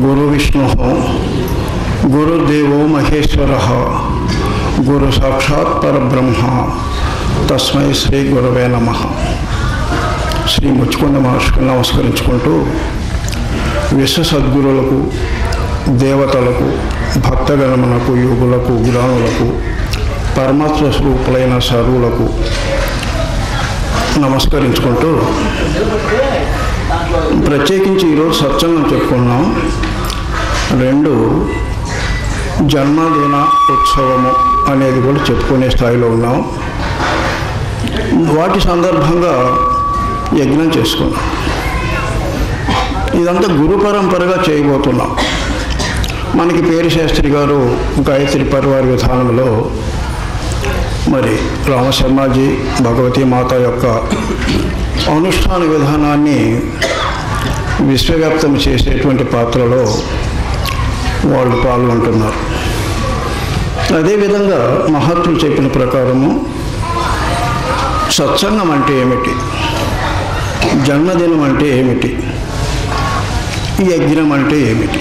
గురు విష్ణు గురుదేవో మహేశ్వర గురు సాక్షాత్ పరబ్రహ్మ తస్మై శ్రీ గురవే నమ శ్రీ ముచ్చుకొండ మహర్షికి నమస్కరించుకుంటూ విశ్వ సద్గురులకు దేవతలకు భక్తగణములకు యోగులకు జ్ఞానులకు పరమాత్మ స్వరూపులైన సరువులకు నమస్కరించుకుంటూ ప్రత్యేకించి ఈరోజు సత్సంగం చెప్పుకున్నాం రెండు జన్మదిన ఉత్సవము అనేది కూడా చెప్పుకునే స్థాయిలో ఉన్నాం వాటి సందర్భంగా యజ్ఞం చేసుకున్నాం ఇదంతా గురు పరంపరగా చేయబోతున్నాం మనకి పేరు శాస్త్రి గారు గాయత్రి పరివార విధానంలో మరి రామశర్మాజీ భగవతీ మాత యొక్క అనుష్ఠాన విధానాన్ని విశ్వవ్యాప్తం చేసేటువంటి పాత్రలో వాళ్ళు పాల్గొంటున్నారు అదేవిధంగా మహత్తులు చెప్పిన ప్రకారము సత్సంగం అంటే ఏమిటి జన్మదినం అంటే ఏమిటి యజ్ఞం అంటే ఏమిటి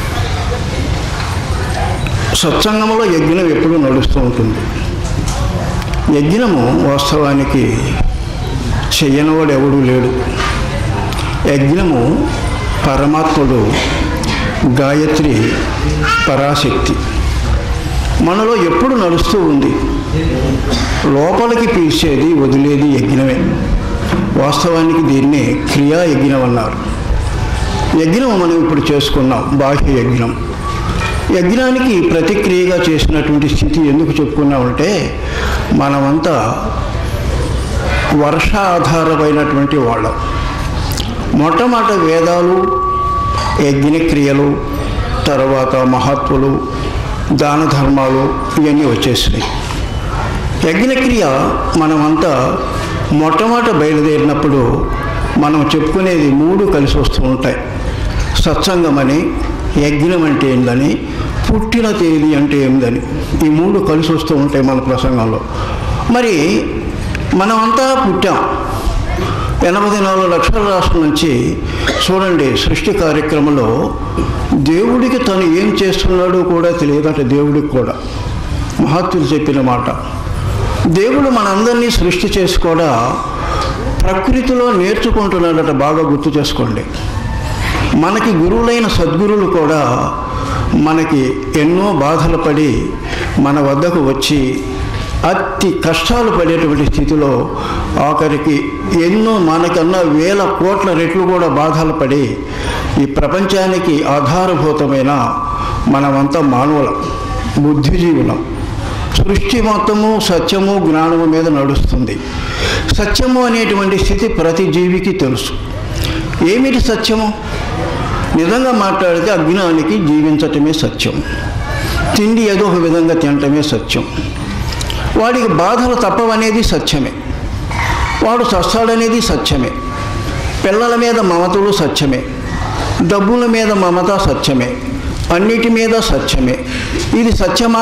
సత్సంగంలో యజ్ఞం ఎప్పుడూ నడుస్తూ ఉంటుంది యజ్ఞము వాస్తవానికి చెయ్యనివాడు ఎవడూ లేడు యజ్ఞము పరమాత్ముడు గాయత్రి పరాశక్తి మనలో ఎప్పుడు నడుస్తూ ఉంది లోపలికి పీల్చేది వదిలేది యజ్ఞమే వాస్తవానికి దీన్ని క్రియా యజ్ఞం అన్నారు యజ్ఞం మనం ఇప్పుడు చేసుకున్నాం బాహ్య యజ్ఞం యజ్ఞానికి ప్రతిక్రియగా చేసినటువంటి స్థితి ఎందుకు చెప్పుకున్నామంటే మనమంతా వర్ష ఆధారమైనటువంటి వాళ్ళం మొట్టమొదట వేదాలు యజ్ఞక్రియలు తర్వాత మహత్వులు దాన ధర్మాలు ఇవన్నీ వచ్చేసినాయి యజ్ఞక్రియ మనమంతా మొట్టమొదట బయలుదేరినప్పుడు మనం చెప్పుకునేది మూడు కలిసి వస్తూ ఉంటాయి సత్సంగం అని యజ్ఞం అంటే ఏందని పుట్టిన తేదీ అంటే ఏందని ఈ మూడు కలిసి వస్తూ ఉంటాయి మన ప్రసంగంలో మరి మనమంతా పుట్టాం ఎనభై నాలుగు లక్షల రాష్ట్రం నుంచి చూడండి సృష్టి కార్యక్రమంలో దేవుడికి తను ఏం చేస్తున్నాడో కూడా తెలియదట దేవుడికి కూడా మహత్తులు చెప్పిన మాట దేవుడు మనందరినీ సృష్టి చేసి కూడా ప్రకృతిలో నేర్చుకుంటున్నాడట బాగా గుర్తు చేసుకోండి మనకి గురువులైన సద్గురువులు కూడా మనకి ఎన్నో బాధలు పడి మన వద్దకు వచ్చి అతి కష్టాలు పడేటువంటి స్థితిలో ఆఖరికి ఎన్నో మనకన్నా వేల కోట్ల రెట్లు కూడా బాధలు పడి ఈ ప్రపంచానికి ఆధారభూతమైన మనమంతా మానవులం బుద్ధిజీవులం సృష్టి మొత్తము సత్యము జ్ఞానము మీద నడుస్తుంది సత్యము అనేటువంటి స్థితి ప్రతి జీవికి తెలుసు ఏమిటి సత్యము నిజంగా మాట్లాడితే అజ్ఞానికి జీవించటమే సత్యం తిండి ఏదో ఒక విధంగా తినటమే సత్యం వాడికి బాధలు తప్పవనేది సత్యమే వాడు చస్తాడనేది సత్యమే పిల్లల మీద మమతలు సత్యమే డబ్బుల మీద మమత సత్యమే అన్నిటి మీద సత్యమే ఇది సత్యమా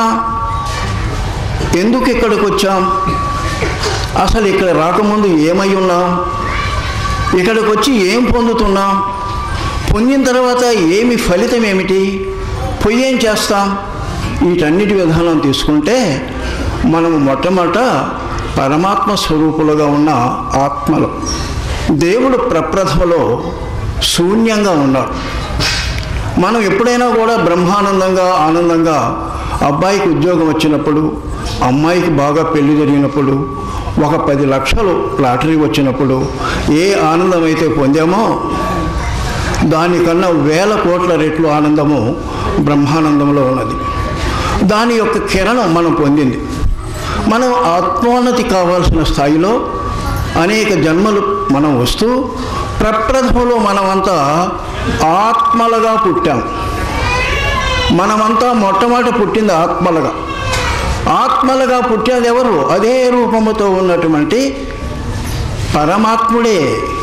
ఎందుకు ఇక్కడికి వచ్చాం అసలు ఇక్కడ రాకముందు ఏమై ఉన్నాం ఇక్కడికి వచ్చి ఏం పొందుతున్నాం పొందిన తర్వాత ఏమి ఫలితం ఏమిటి పొయ్యి ఏం చేస్తాం వీటన్నిటి విధానం తీసుకుంటే మనము మొట్టమొదట పరమాత్మ స్వరూపులుగా ఉన్న ఆత్మలు దేవుడు ప్రప్రథమలో శూన్యంగా ఉన్నాడు మనం ఎప్పుడైనా కూడా బ్రహ్మానందంగా ఆనందంగా అబ్బాయికి ఉద్యోగం వచ్చినప్పుడు అమ్మాయికి బాగా పెళ్లి జరిగినప్పుడు ఒక పది లక్షలు లాటరీ వచ్చినప్పుడు ఏ ఆనందం అయితే పొందామో దానికన్నా వేల కోట్ల రెట్లు ఆనందము బ్రహ్మానందంలో ఉన్నది దాని యొక్క కిరణం మనం పొందింది మనం ఆత్మోన్నతి కావాల్సిన స్థాయిలో అనేక జన్మలు మనం వస్తూ ప్రప్రథమలో మనమంతా ఆత్మలుగా పుట్టాం మనమంతా మొట్టమొదట పుట్టింది ఆత్మలుగా ఆత్మలుగా పుట్టేది ఎవరు అదే రూపముతో ఉన్నటువంటి పరమాత్ముడే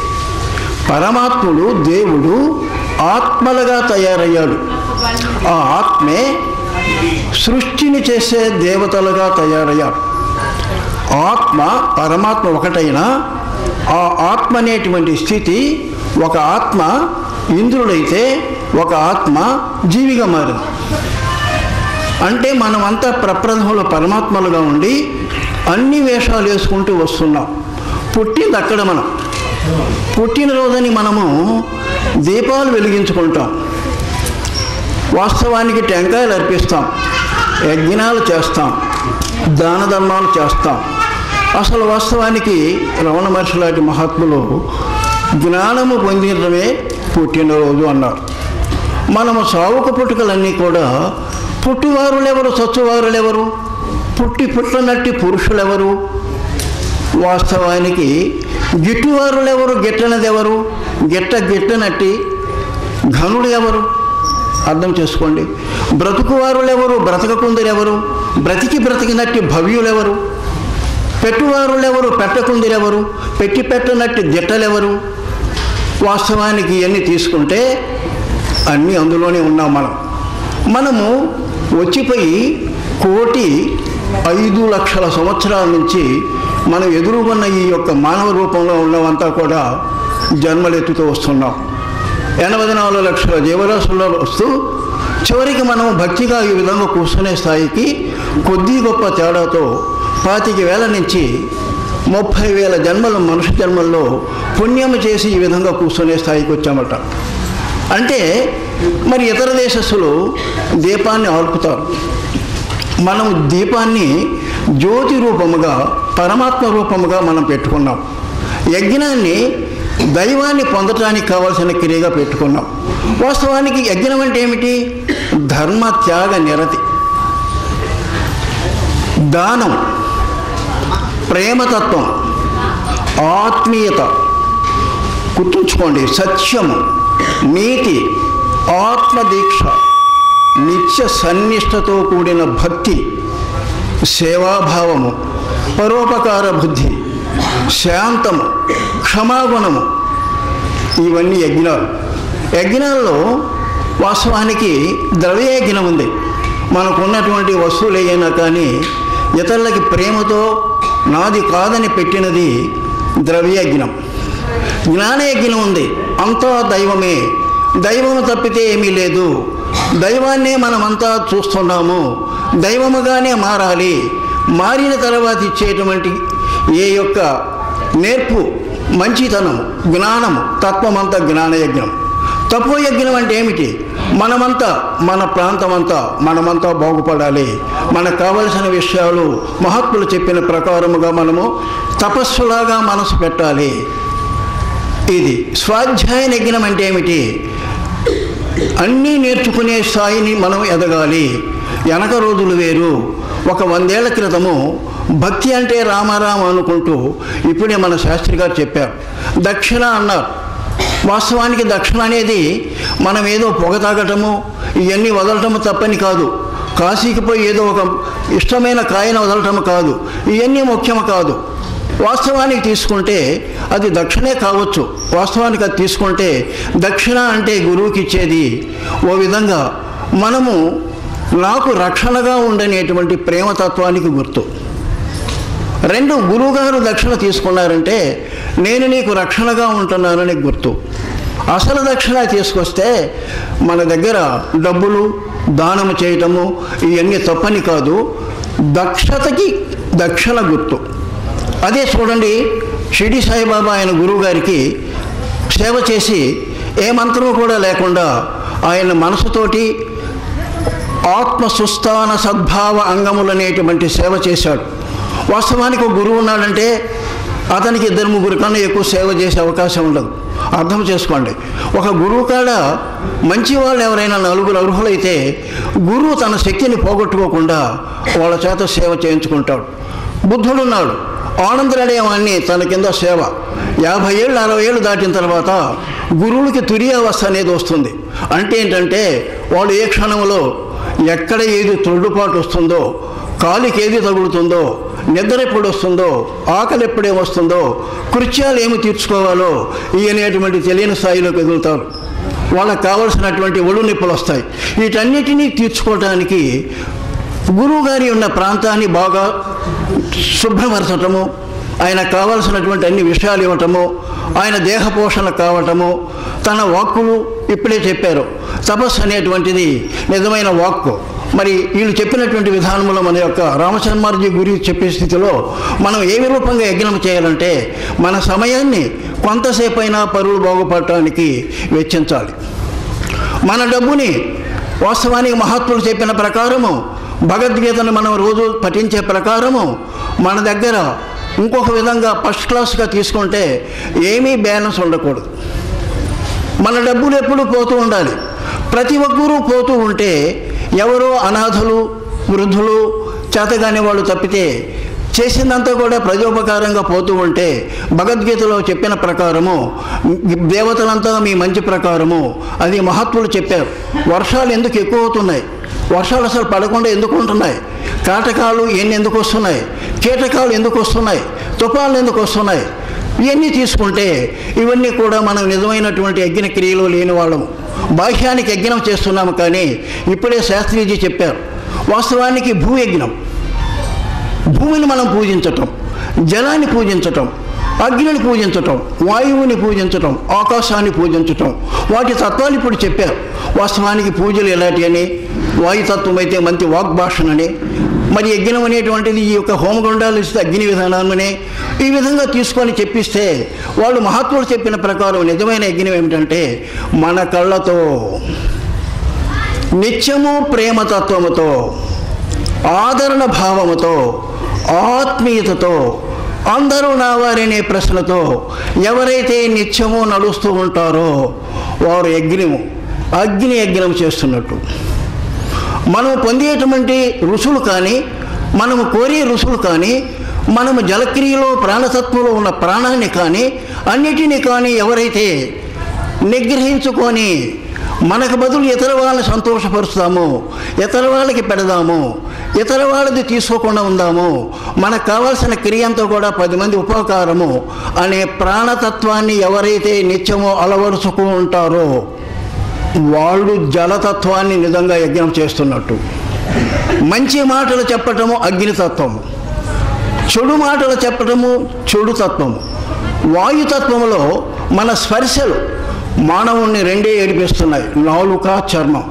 పరమాత్ముడు దేవుడు ఆత్మలుగా తయారయ్యాడు ఆ ఆత్మే సృష్టిని చేసే దేవతలుగా తయారయ్యాడు ఆత్మ పరమాత్మ ఒకటైనా ఆ ఆత్మ అనేటువంటి స్థితి ఒక ఆత్మ ఇంద్రుడైతే ఒక ఆత్మ జీవిగా మారింది అంటే మనమంతా ప్రప్రథంలో పరమాత్మలుగా ఉండి అన్ని వేషాలు వేసుకుంటూ వస్తున్నాం పుట్టింది అక్కడ మనం పుట్టినరోజని మనము దీపాలు వెలిగించుకుంటాం వాస్తవానికి టెంకాయలు అర్పిస్తాం యజ్ఞాలు చేస్తాం దాన ధర్మాలు చేస్తాం అసలు వాస్తవానికి రమణ మహర్షి లాంటి మహాత్ములు జ్ఞానము పొందినమే పుట్టినరోజు అన్నారు మనము సావుకు పుట్టుకలన్నీ కూడా పుట్టివారులెవరు చచ్చువారులెవరు పుట్టి పుట్టనట్టి పురుషులెవరు వాస్తవానికి గిట్టువారులెవరు గిట్టనదెవరు గిట్ట గిట్టనట్టి ఘనుడు ఎవరు అర్థం చేసుకోండి బ్రతుకువారులెవరు బ్రతకకుందిరెవరు బ్రతికి బ్రతికినట్టి భవ్యులెవరు పెట్టువారులెవరు పెట్టకుందిరెవరు పెట్టి పెట్టనట్టి దిట్టలెవరు వాస్తవానికి ఇవన్నీ తీసుకుంటే అన్నీ అందులోనే ఉన్నాం మనం మనము వచ్చిపోయి కోటి ఐదు లక్షల సంవత్సరాల నుంచి మనం ఎదురుగున్న ఈ యొక్క మానవ రూపంలో ఉన్నవంతా కూడా జన్మలెత్తుతూ వస్తున్నాం ఎనభై నాలుగు లక్షల జీవరాశుల్లో వస్తూ చివరికి మనం భక్తిగా ఈ విధంగా కూర్చునే స్థాయికి కొద్ది గొప్ప తేడాతో పాతిక వేల నుంచి ముప్పై వేల జన్మలు మనుష్య జన్మల్లో పుణ్యము చేసి ఈ విధంగా కూర్చునే స్థాయికి వచ్చామట అంటే మరి ఇతర దేశస్తులు దీపాన్ని ఆర్పుతారు మనం దీపాన్ని జ్యోతి రూపముగా పరమాత్మ రూపముగా మనం పెట్టుకున్నాం యజ్ఞాన్ని దైవాన్ని పొందటానికి కావలసిన క్రియగా పెట్టుకున్నాం వాస్తవానికి యజ్ఞం అంటే ఏమిటి ధర్మ త్యాగ నిరతి దానం ప్రేమతత్వం ఆత్మీయత గుర్తుంచుకోండి సత్యము నీతి ఆత్మదీక్ష నిత్య సన్నిష్టతో కూడిన భక్తి సేవాభావము పరోపకార బుద్ధి శాంతము క్షమాగుణము ఇవన్నీ యజ్ఞాలు యజ్ఞాల్లో వాస్తవానికి ద్రవ్యయజ్ఞం ఉంది మనకున్నటువంటి వస్తువులు ఏమైనా కానీ ఇతరులకి ప్రేమతో నాది కాదని పెట్టినది ద్రవ్యయజ్ఞం జ్ఞానయజ్ఞం ఉంది అంతా దైవమే దైవము తప్పితే ఏమీ లేదు దైవాన్నే మనమంతా చూస్తున్నాము దైవముగానే మారాలి మారిన తర్వాత ఇచ్చేటువంటి ఏ యొక్క నేర్పు మంచితనం జ్ఞానము తత్వమంతా జ్ఞానయజ్ఞం తపోయజ్ఞం అంటే ఏమిటి మనమంతా మన ప్రాంతమంతా మనమంతా బాగుపడాలి మనకు కావలసిన విషయాలు మహాత్ములు చెప్పిన ప్రకారముగా మనము తపస్సులాగా మనసు పెట్టాలి ఇది స్వాధ్యాయ యజ్ఞం అంటే ఏమిటి అన్నీ నేర్చుకునే స్థాయిని మనం ఎదగాలి వెనక రోజులు వేరు ఒక వందేళ్ల క్రితము భక్తి అంటే రామారామ అనుకుంటూ ఇప్పుడే మన శాస్త్రి గారు చెప్పారు దక్షిణ అన్నారు వాస్తవానికి దక్షిణ అనేది మనం ఏదో పొగ తాగటము ఇవన్నీ వదలటము తప్పని కాదు కాశీకి పోయి ఏదో ఒక ఇష్టమైన కాయను వదలటము కాదు ఇవన్నీ ముఖ్యము కాదు వాస్తవానికి తీసుకుంటే అది దక్షిణే కావచ్చు వాస్తవానికి అది తీసుకుంటే దక్షిణ అంటే గురువుకి ఇచ్చేది ఓ విధంగా మనము నాకు రక్షణగా ఉండనేటువంటి ప్రేమతత్వానికి గుర్తు రెండు గురువుగారు దక్షిణ తీసుకున్నారంటే నేను నీకు రక్షణగా ఉంటున్నానని గుర్తు అసలు దక్షిణ తీసుకొస్తే మన దగ్గర డబ్బులు దానము చేయటము ఇవన్నీ తప్పని కాదు దక్షతకి దక్షిణ గుర్తు అదే చూడండి షిడి సాయిబాబా ఆయన గురువు గారికి సేవ చేసి ఏ మంత్రము కూడా లేకుండా ఆయన మనసుతోటి ఆత్మ సుస్థాన సద్భావ అంగములనేటువంటి సేవ చేశాడు వాస్తవానికి ఒక గురువు ఉన్నాడంటే అతనికి ఇద్దరు ముగ్గురు కన్నా ఎక్కువ సేవ చేసే అవకాశం ఉండదు అర్థం చేసుకోండి ఒక గురువు కాడ మంచి వాళ్ళు ఎవరైనా నలుగురు అర్హులైతే గురువు తన శక్తిని పోగొట్టుకోకుండా వాళ్ళ చేత సేవ చేయించుకుంటాడు బుద్ధుడున్నాడు ఆనందరడేవాన్ని తన కింద సేవ యాభై ఏళ్ళు అరవై ఏళ్ళు దాటిన తర్వాత గురువులకి తురియావస్థ అనేది వస్తుంది అంటే ఏంటంటే వాడు ఏ క్షణంలో ఎక్కడ ఏది తొడ్డుపాటు వస్తుందో కాలికి ఏది తగులుతుందో నిద్ర ఎప్పుడు వస్తుందో ఆకలి ఎప్పుడే వస్తుందో కృత్యాలు ఏమి తీర్చుకోవాలో ఈ అనేటువంటి తెలియని స్థాయిలోకి ఎదుగుతారు వాళ్ళకి కావలసినటువంటి ఒళ్ళు నొప్పులు వస్తాయి వీటన్నిటినీ తీర్చుకోవడానికి గురువు గారి ఉన్న ప్రాంతాన్ని బాగా శుభ్రపరచటము ఆయనకు కావలసినటువంటి అన్ని విషయాలు ఇవ్వటము ఆయన దేహ పోషణ కావటము తన వాక్కులు ఇప్పుడే చెప్పారు తపస్సు అనేటువంటిది నిజమైన వాక్కు మరి వీళ్ళు చెప్పినటువంటి విధానంలో మన యొక్క రామచంద్రమార్జీ గురి చెప్పే స్థితిలో మనం ఏ రూపంగా యజ్ఞం చేయాలంటే మన సమయాన్ని కొంతసేపు అయినా పరువులు బాగుపడటానికి వెచ్చించాలి మన డబ్బుని వాస్తవానికి మహాత్ములు చెప్పిన ప్రకారము భగవద్గీతను మనం రోజు పఠించే ప్రకారము మన దగ్గర ఇంకొక విధంగా ఫస్ట్ క్లాస్గా తీసుకుంటే ఏమీ బ్యాలెన్స్ ఉండకూడదు మన డబ్బులు ఎప్పుడు పోతూ ఉండాలి ప్రతి ఒక్కరూ పోతూ ఉంటే ఎవరో అనాథలు వృద్ధులు చేతగాని వాళ్ళు తప్పితే చేసిందంతా కూడా ప్రజోపకారంగా పోతూ ఉంటే భగవద్గీతలో చెప్పిన ప్రకారము దేవతలంతా మీ మంచి ప్రకారము అది మహాత్ములు చెప్పారు వర్షాలు ఎందుకు ఎక్కువ అవుతున్నాయి వర్షాలు అసలు పడకుండా ఎందుకు ఉంటున్నాయి కాటకాలు ఎన్ని ఎందుకు వస్తున్నాయి కీటకాలు ఎందుకు వస్తున్నాయి తుఫాన్లు ఎందుకు వస్తున్నాయి ఇవన్నీ తీసుకుంటే ఇవన్నీ కూడా మనం నిజమైనటువంటి యజ్ఞ క్రియలు లేని వాళ్ళము బాహ్యానికి యజ్ఞం చేస్తున్నాము కానీ ఇప్పుడే శాస్త్రీజీ చెప్పారు వాస్తవానికి భూయజ్ఞం భూమిని మనం పూజించటం జలాన్ని పూజించటం అగ్నిని పూజించటం వాయువుని పూజించటం ఆకాశాన్ని పూజించటం వాటి తత్వాలు ఇప్పుడు చెప్పారు వాస్తవానికి పూజలు ఎలాంటి అని వాయుతత్వం అయితే మంచి వాగ్భాషణని మరి యజ్ఞం అనేటువంటిది ఈ యొక్క హోమగుండాలు ఇస్తే అగ్ని విధానాన్ని ఈ విధంగా తీసుకొని చెప్పిస్తే వాళ్ళు మహాత్ములు చెప్పిన ప్రకారం నిజమైన యజ్ఞం ఏమిటంటే మన కళ్ళతో నిత్యము ప్రేమతత్వముతో ఆదరణ భావముతో ఆత్మీయతతో అందరూ నా వారనే ప్రశ్నతో ఎవరైతే నిత్యము నడుస్తూ ఉంటారో వారు యజ్ఞము అగ్ని యజ్ఞం చేస్తున్నట్టు మనం పొందేటువంటి రుసులు కానీ మనము కోరే రుసులు కానీ మనము జలక్రియలో ప్రాణతత్వంలో ఉన్న ప్రాణాన్ని కానీ అన్నిటినీ కానీ ఎవరైతే నిగ్రహించుకొని మనకు బదులు ఇతర వాళ్ళని సంతోషపరుస్తాము ఇతర వాళ్ళకి పెడదాము ఇతర వాళ్ళది తీసుకోకుండా ఉందాము మనకు కావాల్సిన క్రియ అంతా కూడా పది మంది ఉపకారము అనే ప్రాణతత్వాన్ని ఎవరైతే నిత్యమో అలవరుచుకు ఉంటారో వాళ్ళు జలతత్వాన్ని నిజంగా యజ్ఞం చేస్తున్నట్టు మంచి మాటలు చెప్పటము అగ్నితత్వము చెడు మాటలు చెప్పటము చెడు తత్వము వాయుతత్వములో మన స్పర్శలు మానవుణ్ణి రెండే ఏడిపిస్తున్నాయి నాలుక చర్మం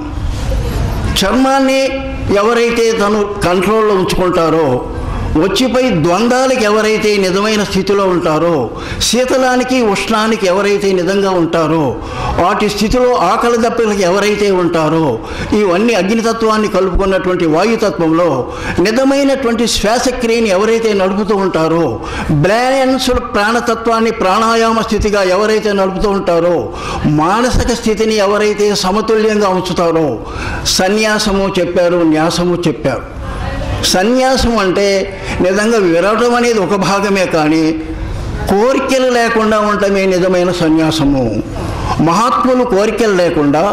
చర్మాన్ని ఎవరైతే తను కంట్రోల్లో ఉంచుకుంటారో వచ్చిపోయి ద్వంద్వాలకి ఎవరైతే నిజమైన స్థితిలో ఉంటారో శీతలానికి ఉష్ణానికి ఎవరైతే నిజంగా ఉంటారో వాటి స్థితిలో ఆకలి దప్పులకి ఎవరైతే ఉంటారో ఇవన్నీ అగ్నితత్వాన్ని కలుపుకున్నటువంటి వాయుతత్వంలో నిజమైనటువంటి శ్వాసక్రియని ఎవరైతే నడుపుతూ ఉంటారో బ్యాలెన్స్డ్ ప్రాణతత్వాన్ని ప్రాణాయామ స్థితిగా ఎవరైతే నడుపుతూ ఉంటారో మానసిక స్థితిని ఎవరైతే సమతుల్యంగా ఉంచుతారో సన్యాసము చెప్పారు న్యాసము చెప్పారు సన్యాసం అంటే నిజంగా విరవటం అనేది ఒక భాగమే కానీ కోరికలు లేకుండా ఉండటమే నిజమైన సన్యాసము మహాత్ములు కోరికలు లేకుండా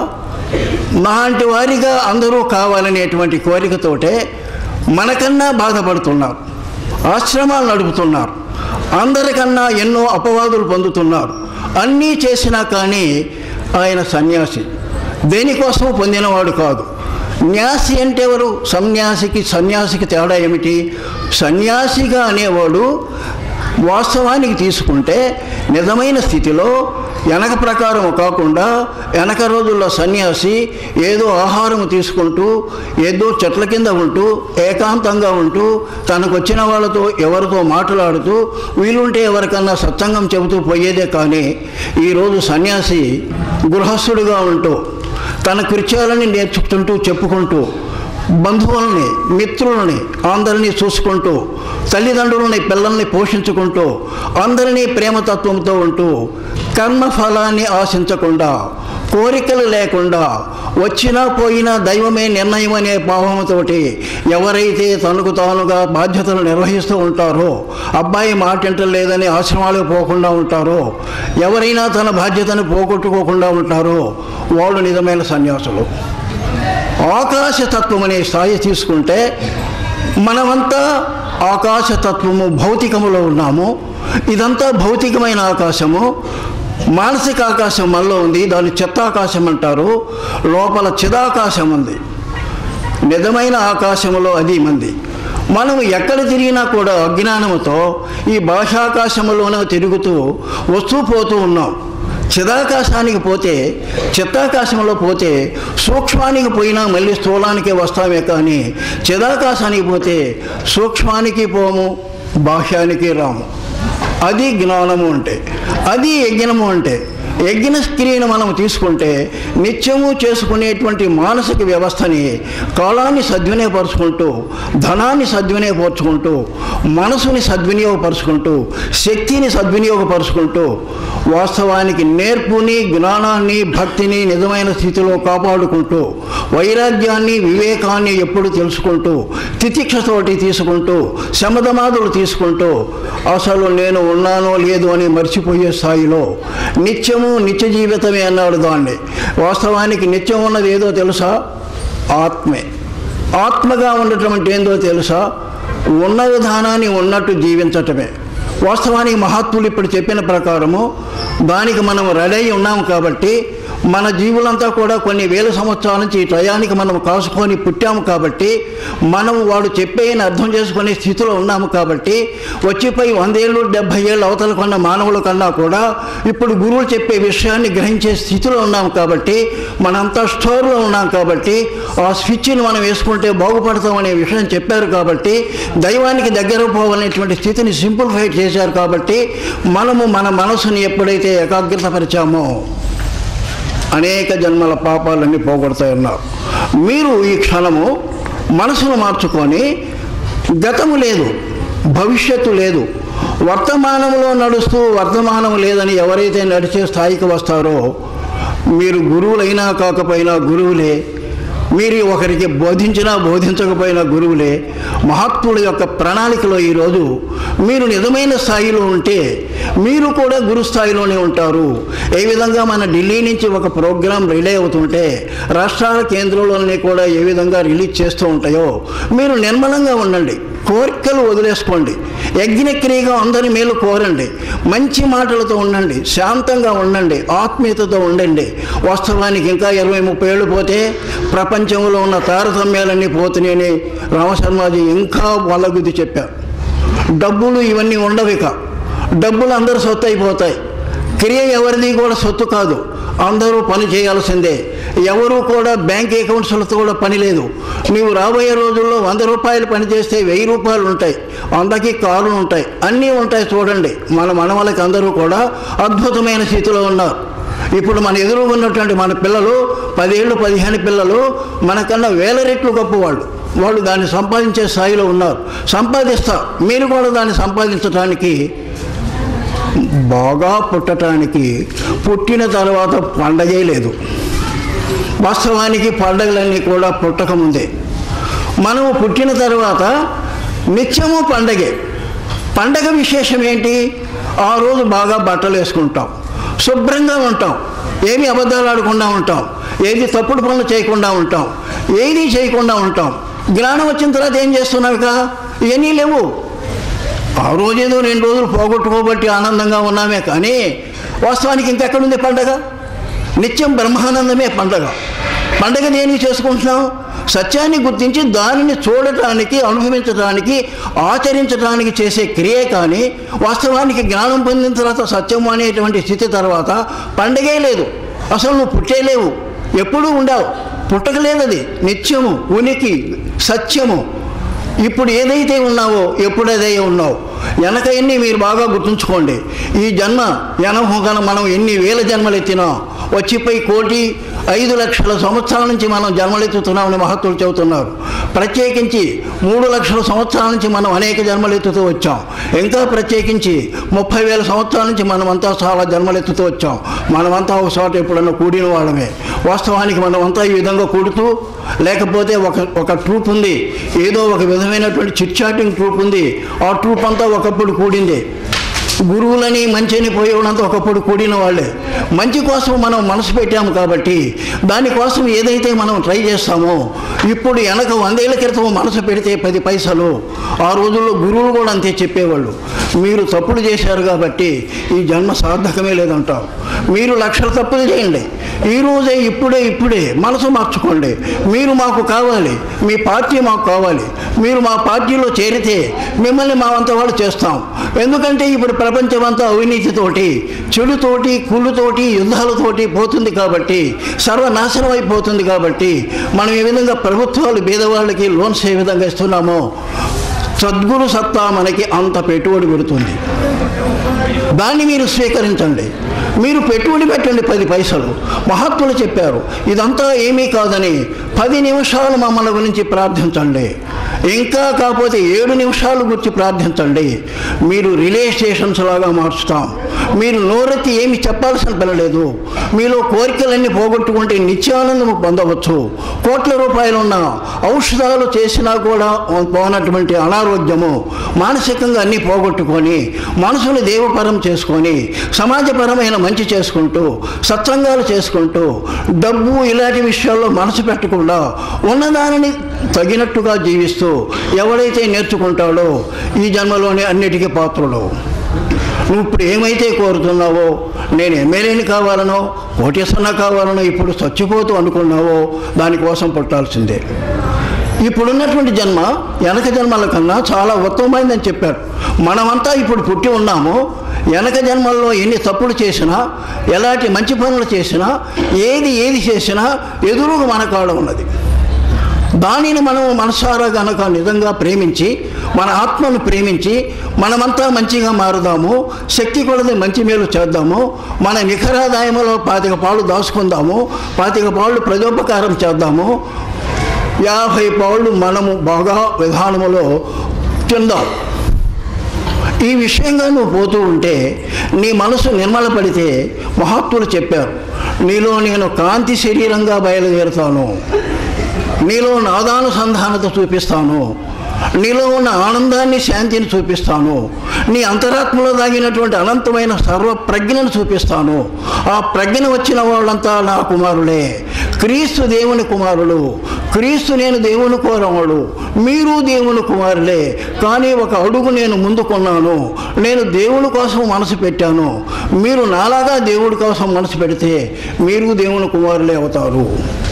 నాంటి వారిగా అందరూ కావాలనేటువంటి కోరికతోటే మనకన్నా బాధపడుతున్నారు ఆశ్రమాలు నడుపుతున్నారు అందరికన్నా ఎన్నో అపవాదులు పొందుతున్నారు అన్నీ చేసినా కానీ ఆయన సన్యాసి దేనికోసం పొందినవాడు కాదు న్యాసి అంటే ఎవరు సన్యాసికి సన్యాసికి తేడా ఏమిటి సన్యాసిగా అనేవాడు వాస్తవానికి తీసుకుంటే నిజమైన స్థితిలో వెనక ప్రకారం కాకుండా వెనక రోజుల్లో సన్యాసి ఏదో ఆహారం తీసుకుంటూ ఏదో చెట్ల కింద ఉంటూ ఏకాంతంగా ఉంటూ తనకు వచ్చిన వాళ్ళతో ఎవరితో మాట్లాడుతూ వీలుంటే ఎవరికన్నా సత్సంగం చెబుతూ పోయేదే కానీ ఈరోజు సన్యాసి గృహస్థుడిగా ఉంటూ తన కృత్యాలని నేర్చుకుంటూ చెప్పుకుంటూ బంధువుల్ని మిత్రులని అందరినీ చూసుకుంటూ తల్లిదండ్రులని పిల్లల్ని పోషించుకుంటూ అందరినీ ప్రేమతత్వంతో ఉంటూ కర్మఫలాన్ని ఆశించకుండా కోరికలు లేకుండా వచ్చినా పోయినా దైవమే నిర్ణయం అనే భావంతోటి ఎవరైతే తనకు తానుగా బాధ్యతలు నిర్వహిస్తూ ఉంటారో అబ్బాయి మాటింటలేదని ఆశ్రమాలకు పోకుండా ఉంటారో ఎవరైనా తన బాధ్యతను పోగొట్టుకోకుండా ఉంటారో వాళ్ళు నిజమైన సన్యాసులు ఆకాశతత్వం అనే స్థాయి తీసుకుంటే మనమంతా ఆకాశతత్వము భౌతికములో ఉన్నాము ఇదంతా భౌతికమైన ఆకాశము మానసిక ఆకాశం మనలో ఉంది దాన్ని చిత్తాకాశం అంటారు లోపల చిదాకాశం ఉంది నిజమైన ఆకాశంలో అది మంది మనం ఎక్కడ తిరిగినా కూడా అజ్ఞానముతో ఈ భాషాకాశంలోనే తిరుగుతూ వస్తూ పోతూ ఉన్నాం చిదాకాశానికి పోతే చిత్తాకాశంలో పోతే సూక్ష్మానికి పోయినా మళ్ళీ స్థూలానికే వస్తామే కానీ చిదాకాశానికి పోతే సూక్ష్మానికి పోము బాహ్యానికి రాము అది జ్ఞానము అంటే అది యజ్ఞము అంటే యజ్ఞ క్రియను మనం తీసుకుంటే నిత్యము చేసుకునేటువంటి మానసిక వ్యవస్థని కాలాన్ని సద్వినియోగపరుచుకుంటూ ధనాన్ని సద్వినియోగపరుచుకుంటూ మనసుని సద్వినియోగపరుచుకుంటూ శక్తిని సద్వినియోగపరుచుకుంటూ వాస్తవానికి నేర్పుని జ్ఞానాన్ని భక్తిని నిజమైన స్థితిలో కాపాడుకుంటూ వైరాగ్యాన్ని వివేకాన్ని ఎప్పుడు తెలుసుకుంటూ తితిక్షతోటి తీసుకుంటూ శమధమాదులు తీసుకుంటూ అసలు నేను ఉన్నానో లేదు అని మర్చిపోయే స్థాయిలో నిత్యము నిత్య జీవితమే అన్నాడు దాన్ని వాస్తవానికి నిత్యం ఉన్నది ఏదో తెలుసా ఆత్మే ఆత్మగా ఉండటం అంటే ఏందో తెలుసా ఉన్న విధానాన్ని ఉన్నట్టు జీవించటమే వాస్తవానికి మహాత్ములు ఇప్పుడు చెప్పిన ప్రకారము దానికి మనం రెడీ అయి ఉన్నాము కాబట్టి మన జీవులంతా కూడా కొన్ని వేల సంవత్సరాల నుంచి ఈ టయానికి మనం కాసుకొని పుట్టాము కాబట్టి మనం వాడు చెప్పేయని అర్థం చేసుకునే స్థితిలో ఉన్నాము కాబట్టి వచ్చిపోయి వందేళ్ళు డెబ్భై ఏళ్ళు అవతల కొన్న మానవుల కన్నా కూడా ఇప్పుడు గురువులు చెప్పే విషయాన్ని గ్రహించే స్థితిలో ఉన్నాము కాబట్టి మనంతా స్టోర్లో ఉన్నాం కాబట్టి ఆ స్విచ్ని మనం వేసుకుంటే బాగుపడతామనే విషయం చెప్పారు కాబట్టి దైవానికి దగ్గర పోవాలనేటువంటి స్థితిని సింప్లిఫై చేశారు కాబట్టి మనము మన మనసుని ఎప్పుడైతే ఏకాగ్రతపరిచామో అనేక జన్మల పాపాలన్నీ పోగొడతాయి ఉన్నారు మీరు ఈ క్షణము మనసును మార్చుకొని గతము లేదు భవిష్యత్తు లేదు వర్తమానంలో నడుస్తూ వర్తమానం లేదని ఎవరైతే నడిచే స్థాయికి వస్తారో మీరు గురువులైనా కాకపోయినా గురువులే మీరు ఒకరికి బోధించినా బోధించకపోయినా గురువులే మహాత్ముల యొక్క ప్రణాళికలో ఈరోజు మీరు నిజమైన స్థాయిలో ఉంటే మీరు కూడా గురు స్థాయిలోనే ఉంటారు ఏ విధంగా మన ఢిల్లీ నుంచి ఒక ప్రోగ్రాం రిలే అవుతుంటే రాష్ట్రాల కేంద్రంలోనే కూడా ఏ విధంగా రిలీజ్ చేస్తూ ఉంటాయో మీరు నిర్మలంగా ఉండండి కోరికలు వదిలేసుకోండి యజ్ఞక్రియగా అందరి మేలు కోరండి మంచి మాటలతో ఉండండి శాంతంగా ఉండండి ఆత్మీయతతో ఉండండి వాస్తవానికి ఇంకా ఇరవై ముప్పై ఏళ్ళు పోతే ప్రపంచంలో ఉన్న తారతమ్యాలన్నీ పోతున్నాయని రామశర్మాజీ ఇంకా వాళ్ళగుద్ది చెప్పారు డబ్బులు ఇవన్నీ ఉండవు ఇక డబ్బులు అందరు సొత్తు అయిపోతాయి క్రియ ఎవరిది కూడా సొత్తు కాదు అందరూ పని చేయాల్సిందే ఎవరు కూడా బ్యాంక్ అకౌంట్స్లతో కూడా పని లేదు నీవు రాబోయే రోజుల్లో వంద రూపాయలు పని చేస్తే వెయ్యి రూపాయలు ఉంటాయి వందకి కార్లు ఉంటాయి అన్నీ ఉంటాయి చూడండి మన మనవలకి అందరూ కూడా అద్భుతమైన స్థితిలో ఉన్నారు ఇప్పుడు మన ఎదురుగా ఉన్నటువంటి మన పిల్లలు పదేళ్ళు పదిహేను పిల్లలు మనకన్నా వేల రెట్లు గొప్పవాళ్ళు వాళ్ళు దాన్ని సంపాదించే స్థాయిలో ఉన్నారు సంపాదిస్తా మీరు కూడా దాన్ని సంపాదించడానికి బాగా పుట్టడానికి పుట్టిన తర్వాత పండగే లేదు వాస్తవానికి పండగలన్నీ కూడా పుట్టకముందే మనము పుట్టిన తర్వాత నిత్యము పండగే పండగ విశేషం ఏంటి ఆ రోజు బాగా బట్టలు వేసుకుంటాం శుభ్రంగా ఉంటాం ఏమి అబద్ధాలు ఆడకుండా ఉంటాం ఏది తప్పుడు పనులు చేయకుండా ఉంటాం ఏది చేయకుండా ఉంటాం జ్ఞానం వచ్చిన తర్వాత ఏం చేస్తున్నావు ఇక ఇవన్నీ లేవు ఆ రోజేదో రెండు రోజులు పోగొట్టుకోబట్టి ఆనందంగా ఉన్నామే కానీ వాస్తవానికి ఇంకెక్కడుంది పండగ నిత్యం బ్రహ్మానందమే పండగ పండగ దేనికి చేసుకుంటున్నాం సత్యాన్ని గుర్తించి దానిని చూడటానికి అనుభవించడానికి ఆచరించడానికి చేసే క్రియే కానీ వాస్తవానికి జ్ఞానం పొందిన తర్వాత సత్యము అనేటువంటి స్థితి తర్వాత పండగే లేదు అసలు నువ్వు పుట్టేలేవు ఎప్పుడూ ఉండవు పుట్టకలేదు అది నిత్యము ఉనికి సత్యము ఇప్పుడు ఏదైతే ఉన్నావో ఎప్పుడు అదే ఉన్నావు వెనక ఎన్ని మీరు బాగా గుర్తుంచుకోండి ఈ జన్మ ఎనభోగన మనం ఎన్ని వేల జన్మలు ఎత్తినాం వచ్చిపోయి కోటి ఐదు లక్షల సంవత్సరాల నుంచి మనం జన్మలెత్తుతున్నామని మహత్తులు చెబుతున్నారు ప్రత్యేకించి మూడు లక్షల సంవత్సరాల నుంచి మనం అనేక జన్మలు ఎత్తుతూ వచ్చాం ఇంకా ప్రత్యేకించి ముప్పై వేల సంవత్సరాల నుంచి మనమంతా చాలా జన్మలెత్తుతూ వచ్చాం మనమంతా ఒక చోట ఎప్పుడన్నా కూడిన వాళ్ళమే వాస్తవానికి మనమంతా ఈ విధంగా కూడుతూ లేకపోతే ఒక ఒక ట్రూప్ ఉంది ఏదో ఒక విధమైనటువంటి చిట్చాటింగ్ ట్రూప్ ఉంది ఆ ట్రూప్ అంతా ఒకప్పుడు కూడింది గురువులని మంచిని పోయేవాళ్ళంతా ఒకప్పుడు కూడిన వాళ్ళే మంచి కోసం మనం మనసు పెట్టాము కాబట్టి దానికోసం ఏదైతే మనం ట్రై చేస్తామో ఇప్పుడు వెనక వందేళ్ల క్రితం మనసు పెడితే పది పైసలు ఆ రోజుల్లో గురువులు కూడా అంతే చెప్పేవాళ్ళు మీరు తప్పులు చేశారు కాబట్టి ఈ జన్మ సార్థకమే లేదంటావు మీరు లక్షల తప్పులు చేయండి ఈ రోజే ఇప్పుడే ఇప్పుడే మనసు మార్చుకోండి మీరు మాకు కావాలి మీ పార్టీ మాకు కావాలి మీరు మా పార్టీలో చేరితే మిమ్మల్ని మా వంత వాళ్ళు చేస్తాం ఎందుకంటే ఇప్పుడు ప్రపంచమంతా అవినీతితోటి చెడుతోటి కుళ్ళుతోటి యుద్ధాలతోటి పోతుంది కాబట్టి సర్వనాశనం అయిపోతుంది కాబట్టి మనం ఏ విధంగా ప్రభుత్వాలు పేదవాళ్ళకి లోన్స్ ఏ విధంగా ఇస్తున్నామో సద్గురు సత్తా మనకి అంత పెట్టుబడి పెడుతుంది దాన్ని మీరు స్వీకరించండి మీరు పెట్టుబడి పెట్టండి పది పైసలు మహాత్ములు చెప్పారు ఇదంతా ఏమీ కాదని పది నిమిషాలు మమ్మల్ని గురించి ప్రార్థించండి ఇంకా కాకపోతే ఏడు నిమిషాలు గురించి ప్రార్థించండి మీరు రిలే స్టేషన్స్ లాగా మార్చుతాం మీరు నోరెత్తి ఏమి చెప్పాల్సిన పని లేదు మీలో కోరికలన్నీ పోగొట్టుకుంటే నిత్యానందము పొందవచ్చు కోట్ల రూపాయలు ఉన్న ఔషధాలు చేసినా కూడా పోనటువంటి అనారోగ్యము మానసికంగా అన్నీ పోగొట్టుకొని మనసుని దేవపరం చేసుకొని సమాజపరమైన మంచి చేసుకుంటూ సత్సంగాలు చేసుకుంటూ డబ్బు ఇలాంటి విషయాల్లో మనసు పెట్టకుండా ఉన్నదానిని తగినట్టుగా జీవిస్తూ ఎవడైతే నేర్చుకుంటాడో ఈ జన్మలోనే అన్నిటికీ పాత్రుడు నువ్వు ఇప్పుడు ఏమైతే కోరుతున్నావో నేను ఎమ్మెల్యేని కావాలనో కోటేశ్వరన కావాలనో ఇప్పుడు చచ్చిపోతూ అనుకున్నావో దానికోసం పుట్టాల్సిందే ఇప్పుడున్నటువంటి జన్మ వెనక జన్మల కన్నా చాలా ఉత్తమమైందని చెప్పారు మనమంతా ఇప్పుడు పుట్టి ఉన్నాము వెనక జన్మల్లో ఎన్ని తప్పులు చేసినా ఎలాంటి మంచి పనులు చేసినా ఏది ఏది చేసినా ఎదురుగా మన కాడ ఉన్నది దానిని మనం మనసారా గనక నిజంగా ప్రేమించి మన ఆత్మను ప్రేమించి మనమంతా మంచిగా మారుదాము శక్తి కొలది మంచి మేలు చేద్దాము మన నిఖరాదాయంలో పాతిక పాళ్ళు దాచుకుందాము పాతిక పాళ్ళు ప్రజోపకారం చేద్దాము యాభై పాళ్ళు మనము బాగా విధానములో తిందాం ఈ విషయంగా నువ్వు పోతూ ఉంటే నీ మనసు నిర్మలపడితే మహాత్ములు చెప్పారు నీలో నేను కాంతి శరీరంగా బయలుదేరుతాను నీలో నాదానుసంధానత చూపిస్తాను నీలో ఉన్న ఆనందాన్ని శాంతిని చూపిస్తాను నీ అంతరాత్మలో దాగినటువంటి అనంతమైన సర్వ ప్రజ్ఞను చూపిస్తాను ఆ ప్రజ్ఞ వచ్చిన వాళ్ళంతా నా కుమారులే క్రీస్తు దేవుని కుమారులు క్రీస్తు నేను దేవుని కోరవాడు మీరు దేవుని కుమారులే కానీ ఒక అడుగు నేను ముందుకున్నాను నేను దేవుని కోసం మనసు పెట్టాను మీరు నాలాగా దేవుడి కోసం మనసు పెడితే మీరు దేవుని కుమారులే అవుతారు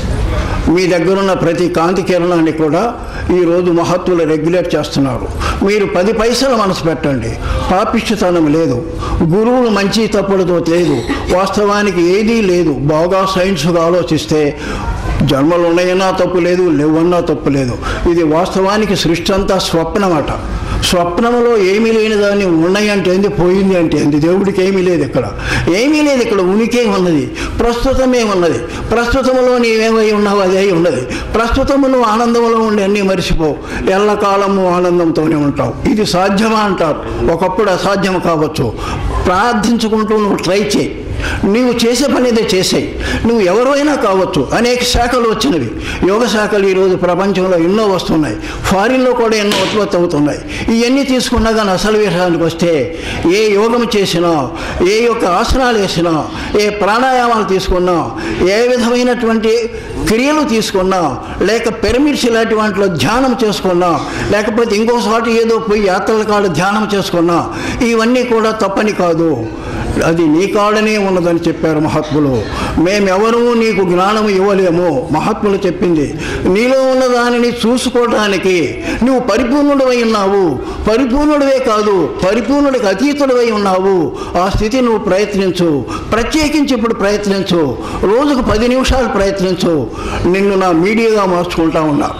మీ దగ్గరున్న ప్రతి కాంతి కిరణాన్ని కూడా ఈరోజు మహత్తులు రెగ్యులేట్ చేస్తున్నారు మీరు పది పైసలు మనసు పెట్టండి పాపిష్టితనం లేదు గురువులు మంచి తప్పులతో లేదు వాస్తవానికి ఏదీ లేదు బాగా సైన్స్గా ఆలోచిస్తే జన్మలు ఉన్నాయన్నా తప్పు లేదు లేవన్నా తప్పు లేదు ఇది వాస్తవానికి సృష్టి అంతా స్వప్నమట స్వప్నంలో ఏమీ లేని దాన్ని ఉన్నాయి అంటే ఏంది పోయింది అంటే ఏంది దేవుడికి ఏమీ లేదు ఇక్కడ ఏమీ లేదు ఇక్కడ ఉనికే ఉన్నది ప్రస్తుతమే ఉన్నది ప్రస్తుతంలో నీవేమై ఉన్నావు అదే ఉన్నది ప్రస్తుతము నువ్వు ఆనందంలో ఉండి అన్నీ మరిచిపో ఎల్లకాలము ఆనందంతోనే ఉంటావు ఇది సాధ్యమా అంటారు ఒకప్పుడు అసాధ్యం కావచ్చు ప్రార్థించుకుంటూ నువ్వు ట్రై చేయి నీవు చేసే పని ఏదో చేసేయి నువ్వు ఎవరైనా కావచ్చు అనేక శాఖలు వచ్చినవి యోగ శాఖలు ఈరోజు ప్రపంచంలో ఎన్నో వస్తున్నాయి ఫారిన్లో కూడా ఎన్నో ఉత్పత్తి అవుతున్నాయి ఇవన్నీ తీసుకున్నా కానీ అసలు విషయానికి వస్తే ఏ యోగం చేసినా ఏ యొక్క ఆసనాలు వేసినా ఏ ప్రాణాయామాలు తీసుకున్నా ఏ విధమైనటువంటి క్రియలు తీసుకున్నా లేక పిరమిడ్స్ ఇలాంటి వాటిలో ధ్యానం చేసుకున్నా లేకపోతే ఇంకోసారి ఏదో పోయి యాత్రల కాడ ధ్యానం చేసుకున్నా ఇవన్నీ కూడా తప్పని కాదు అది నీ కాడనే ఉన్నదని చెప్పారు మహాత్ములు మేమెవరూ నీకు జ్ఞానం ఇవ్వలేము మహాత్ములు చెప్పింది నీలో ఉన్న దానిని చూసుకోవడానికి నువ్వు పరిపూర్ణుడివై ఉన్నావు పరిపూర్ణుడివే కాదు పరిపూర్ణుడికి అతీతుడివై ఉన్నావు ఆ స్థితి నువ్వు ప్రయత్నించు ప్రత్యేకించి ఇప్పుడు ప్రయత్నించు రోజుకు పది నిమిషాలు ప్రయత్నించు నిన్ను నా మీడియాగా మార్చుకుంటా ఉన్నా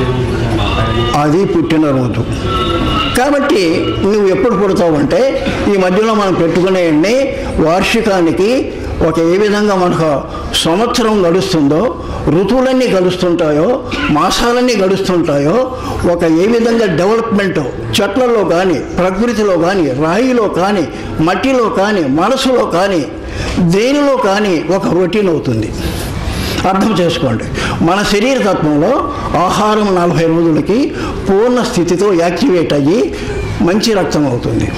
అది పుట్టినరోజు కాబట్టి నువ్వు ఎప్పుడు పుడతావంటే ఈ మధ్యలో మనం పెట్టుకునేవన్నీ వార్షికానికి ఒక ఏ విధంగా మనకు సంవత్సరం గడుస్తుందో ఋతువులన్నీ గడుస్తుంటాయో మాసాలన్నీ గడుస్తుంటాయో ఒక ఏ విధంగా డెవలప్మెంట్ చెట్లలో కానీ ప్రకృతిలో కానీ రాయిలో కానీ మట్టిలో కానీ మనసులో కానీ దేనిలో కానీ ఒక రొటీన్ అవుతుంది అర్థం చేసుకోండి మన శరీర తత్వంలో ఆహారం నలభై రోజులకి పూర్ణ స్థితితో యాక్టివేట్ అయ్యి మంచి రక్తం అవుతుంది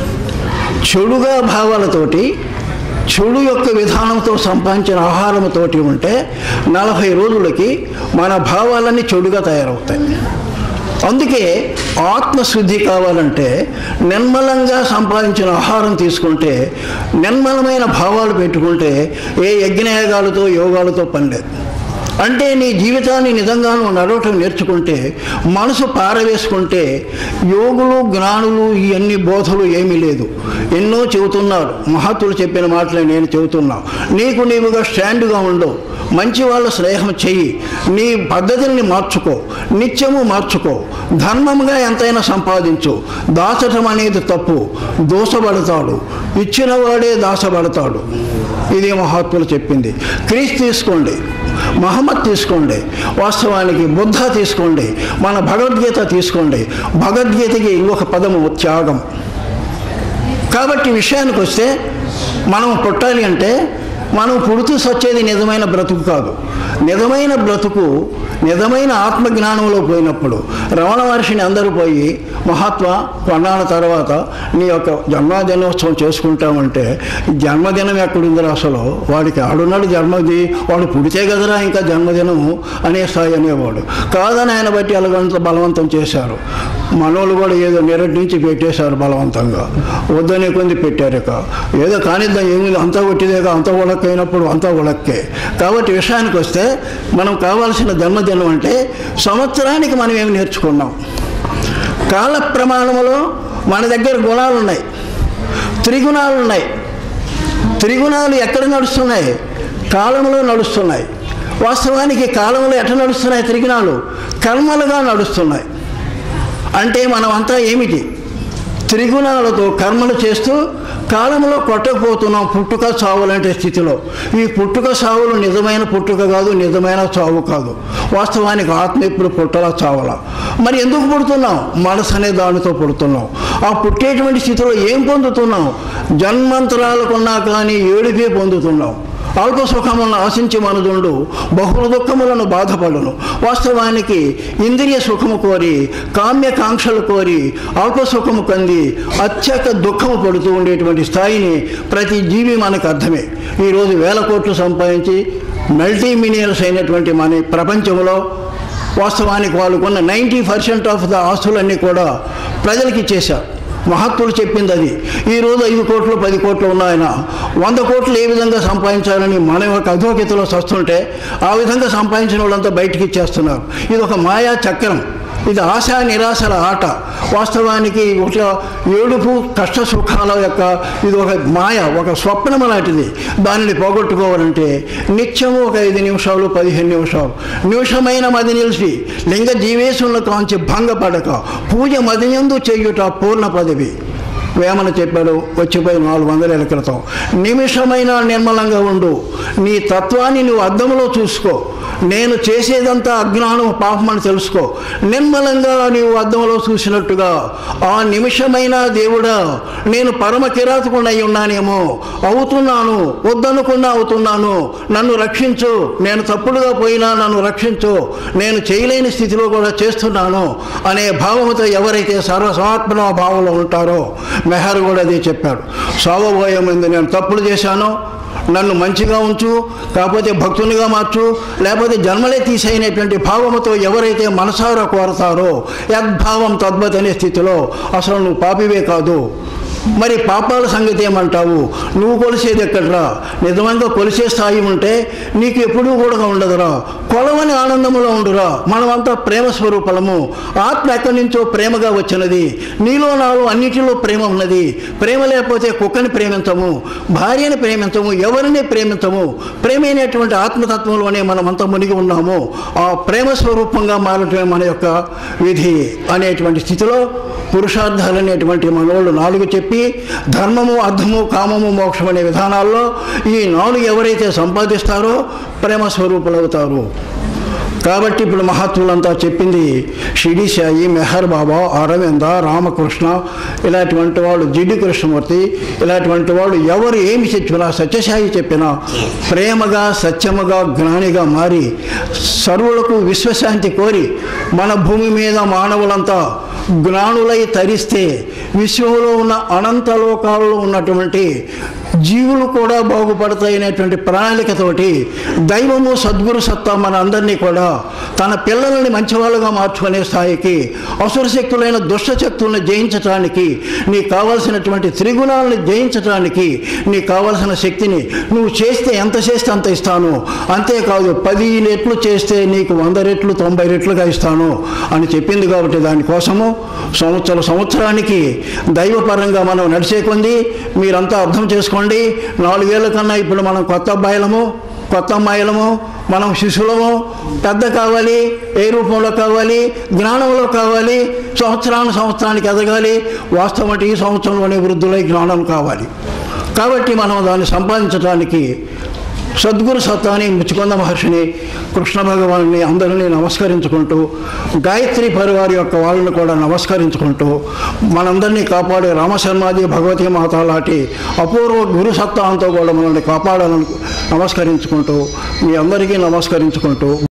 చెడుగా భావాలతోటి చెడు యొక్క విధానంతో సంపాదించిన ఆహారంతోటి ఉంటే నలభై రోజులకి మన భావాలన్నీ చెడుగా తయారవుతాయి అందుకే ఆత్మశుద్ధి కావాలంటే నిర్మలంగా సంపాదించిన ఆహారం తీసుకుంటే నిర్మలమైన భావాలు పెట్టుకుంటే ఏ యజ్ఞయాగాలతో యోగాలతో పని లేదు అంటే నీ జీవితాన్ని నిజంగా నువ్వు నడవటం నేర్చుకుంటే మనసు పారవేసుకుంటే యోగులు జ్ఞానులు ఇవన్నీ బోధలు ఏమీ లేదు ఎన్నో చెబుతున్నారు మహత్తులు చెప్పిన మాటలే నేను చెబుతున్నా నీకు నీవుగా స్టాండ్గా ఉండవు మంచి వాళ్ళ స్నేహం చెయ్యి నీ పద్ధతుల్ని మార్చుకో నిత్యము మార్చుకో ధర్మంగా ఎంతైనా సంపాదించు దాచటం అనేది తప్పు దోషపడతాడు ఇచ్చిన వాడే దాచబడతాడు ఇది మహాత్ములు చెప్పింది క్రీస్తు తీసుకోండి మహమ్మద్ తీసుకోండి వాస్తవానికి బుద్ధ తీసుకోండి మన భగవద్గీత తీసుకోండి భగవద్గీతకి ఇంకొక పదము త్యాగం కాబట్టి విషయానికి వస్తే మనం పుట్టాలి అంటే మనం పుడుతూ సచ్చేది నిజమైన బ్రతుకు కాదు నిజమైన బ్రతుకు నిజమైన ఆత్మజ్ఞానంలో పోయినప్పుడు రమణ మహర్షిని అందరూ పోయి మహాత్మా కొన్నాళ్ళ తర్వాత నీ యొక్క జన్మదినోత్సవం చేసుకుంటామంటే జన్మదినం ఎక్కడుందిరా అసలు వాడికి ఆడున్నాడు జన్మది వాడు పుడితే కదరా ఇంకా జన్మదినము అనే స్థాయి అనేవాడు కాదని ఆయన బట్టి అలాగంత బలవంతం చేశారు మనోళ్ళు కూడా ఏదో నిరడ్డించి పెట్టేశారు బలవంతంగా వద్దనే కొంది పెట్టారు ఇక ఏదో కానిద్దాం ఏమి అంతా కొట్టిదేగా అంత ఉడక్కైనప్పుడు అంతా ఉడక్కే కాబట్టి విషయానికి వస్తే మనం కావాల్సిన జన్మదినం అంటే సంవత్సరానికి మనం ఏమి నేర్చుకున్నాం కాల ప్రమాణంలో మన దగ్గర గుణాలు ఉన్నాయి త్రిగుణాలు ఉన్నాయి త్రిగుణాలు ఎక్కడ నడుస్తున్నాయి కాలంలో నడుస్తున్నాయి వాస్తవానికి కాలంలో ఎట్లా నడుస్తున్నాయి త్రిగుణాలు కర్మలుగా నడుస్తున్నాయి అంటే మనం అంతా ఏమిటి త్రిగుణాలతో కర్మలు చేస్తూ కాలంలో కొట్టకపోతున్నాం పుట్టుక చావులంటే స్థితిలో ఈ పుట్టుక చావులు నిజమైన పుట్టుక కాదు నిజమైన చావు కాదు వాస్తవానికి ఆత్మ ఇప్పుడు పుట్టలా చావలా మరి ఎందుకు పుడుతున్నాం మనసు అనే దానితో పుడుతున్నాం ఆ పుట్టేటువంటి స్థితిలో ఏం పొందుతున్నాం జన్మంతరాలకున్నా కానీ ఏడుపే పొందుతున్నాం అల్ప సుఖములను ఆశించి మనదుండు బహుళ దుఃఖములను బాధపడును వాస్తవానికి ఇంద్రియ సుఖము కోరి కామ్య కాంక్షలు కోరి అల్ప సుఖము కంది అత్యక దుఃఖము పడుతూ ఉండేటువంటి స్థాయిని ప్రతి జీవి మనకు అర్థమే ఈరోజు వేల కోట్లు సంపాదించి మల్టీ మిలియనర్స్ అయినటువంటి మన ప్రపంచంలో వాస్తవానికి వాళ్ళకున్న నైంటీ పర్సెంట్ ఆఫ్ ద ఆస్తులన్నీ కూడా ప్రజలకు ఇచ్చేశారు మహత్తులు చెప్పింది అది ఈరోజు ఐదు కోట్లు పది కోట్లు ఉన్నాయన వంద కోట్లు ఏ విధంగా సంపాదించాలని మన యొక్క అధోగతిలో వస్తుంటే ఆ విధంగా సంపాదించిన వాళ్ళంతా బయటికి ఇచ్చేస్తున్నారు ఇది ఒక మాయా చక్రం ఇది ఆశా నిరాశల ఆట వాస్తవానికి ఒక ఏడుపు కష్ట సుఖాల యొక్క ఇది ఒక మాయ ఒక స్వప్నం లాంటిది దానిని పోగొట్టుకోవాలంటే నిత్యము ఒక ఐదు నిమిషాలు పదిహేను నిమిషాలు నిమిషమైన మది నిలిచి లింగ జీవేశంలో కాంచి భంగపడక పూజ మదియందు చేయుట పూర్ణ పదవి వేమన చెప్పాడు వచ్చిపోయి నాలుగు వందల ఏళ్ళ క్రితం నిమిషమైన నిర్మలంగా ఉండు నీ తత్వాన్ని నువ్వు అద్దంలో చూసుకో నేను చేసేదంతా అజ్ఞానం పాపమని తెలుసుకో నిర్మలంగా నీవు అద్దంలో చూసినట్టుగా ఆ నిమిషమైన దేవుడా నేను పరమ కిరాతకుండా అయి ఉన్నానేమో అవుతున్నాను వద్దనుకుండా అవుతున్నాను నన్ను రక్షించు నేను తప్పుడుగా పోయినా నన్ను రక్షించు నేను చేయలేని స్థితిలో కూడా చేస్తున్నాను అనే భావంతో ఎవరైతే సర్వసమాత్మన భావంలో ఉంటారో మెహర్ కూడా అదే చెప్పాడు సావబోయే ముందు నేను తప్పులు చేశాను నన్ను మంచిగా ఉంచు కాకపోతే భక్తునిగా మార్చు లేకపోతే జన్మలే తీసేయనటువంటి భావముతో ఎవరైతే మనసారా కోరతారో యద్భావం తద్వత్ అనే స్థితిలో అసలు నువ్వు పాపివే కాదు మరి పాపాల సంగతి ఏమంటావు నువ్వు కొలిసేది ఎక్కడరా నిజంగా కొలిసే స్థాయి ఉంటే నీకు ఎప్పుడూ కూడా ఉండదురా కొలవని ఆనందంలో ఉండురా మనమంతా ప్రేమ స్వరూపలము ఆత్మ ఎక్కడి నుంచో ప్రేమగా వచ్చినది నీలో నాలో అన్నిటిలో ప్రేమ ఉన్నది ప్రేమ లేకపోతే కుక్కని ప్రేమించము భార్యని ప్రేమించము ఎవరిని ప్రేమించము ప్రేమైనటువంటి ఆత్మతత్వంలోనే మనమంతా మునిగి ఉన్నాము ఆ ప్రేమ స్వరూపంగా మారటమే మన యొక్క విధి అనేటువంటి స్థితిలో పురుషార్థాలు అనేటువంటి మనోళ్ళు నాలుగు చెప్పి ధర్మము అర్థము కామము మోక్షం అనే విధానాల్లో ఈ నాలుగు ఎవరైతే సంపాదిస్తారో ప్రేమ స్వరూపులు అవుతారు కాబట్టి ఇప్పుడు మహాత్ములంతా చెప్పింది షిడి సాయి మెహర్ బాబా అరవింద రామకృష్ణ ఇలాంటివంటి వాళ్ళు జిడ్డు కృష్ణమూర్తి ఇలాంటివంటి వాళ్ళు ఎవరు ఏమి చెప్పినా సత్యసాయి చెప్పినా ప్రేమగా సత్యముగా జ్ఞానిగా మారి సర్వులకు విశ్వశాంతి కోరి మన భూమి మీద మానవులంతా జ్ఞానులై తరిస్తే విశ్వంలో ఉన్న అనంత లోకాలలో ఉన్నటువంటి జీవులు కూడా బాగుపడతాయి అనేటువంటి ప్రణాళికతోటి దైవము సద్గురు సత్తా మన అందరినీ కూడా తన పిల్లల్ని మంచివాళ్ళుగా మార్చుకునే స్థాయికి అసుర శక్తులైన దుష్ట శక్తులను జయించటానికి నీకు కావలసినటువంటి త్రిగుణాలను జయించటానికి నీకు కావలసిన శక్తిని నువ్వు చేస్తే ఎంత చేస్తే అంత ఇస్తాను అంతేకాదు పది రెట్లు చేస్తే నీకు వంద రెట్లు తొంభై రెట్లుగా ఇస్తాను అని చెప్పింది కాబట్టి దానికోసము సంవత్సర సంవత్సరానికి దైవపరంగా మనం నడిచే కొంది మీరంతా అర్థం చేసుకోండి నాలుగేళ్ల కన్నా ఇప్పుడు మనం కొత్త అబ్బాయిలము కొత్త అమ్మాయిలము మనం శిశువులము పెద్ద కావాలి ఏ రూపంలో కావాలి జ్ఞానంలో కావాలి సంవత్సరాన్ని సంవత్సరానికి ఎదగాలి వాస్తవం అంటే ఈ సంవత్సరంలోనే వృద్ధులై జ్ఞానం కావాలి కాబట్టి మనం దాన్ని సంపాదించడానికి సద్గురు సత్తాని ముచ్చుకొంద మహర్షిని కృష్ణ భగవాన్ని అందరినీ నమస్కరించుకుంటూ గాయత్రి పరివారి యొక్క వాళ్ళని కూడా నమస్కరించుకుంటూ మనందరినీ కాపాడే రామశర్మాది భగవతి మాత లాంటి అపూర్వ గురు సత్తాంతో కూడా మనల్ని కాపాడాలని నమస్కరించుకుంటూ మీ అందరికీ నమస్కరించుకుంటూ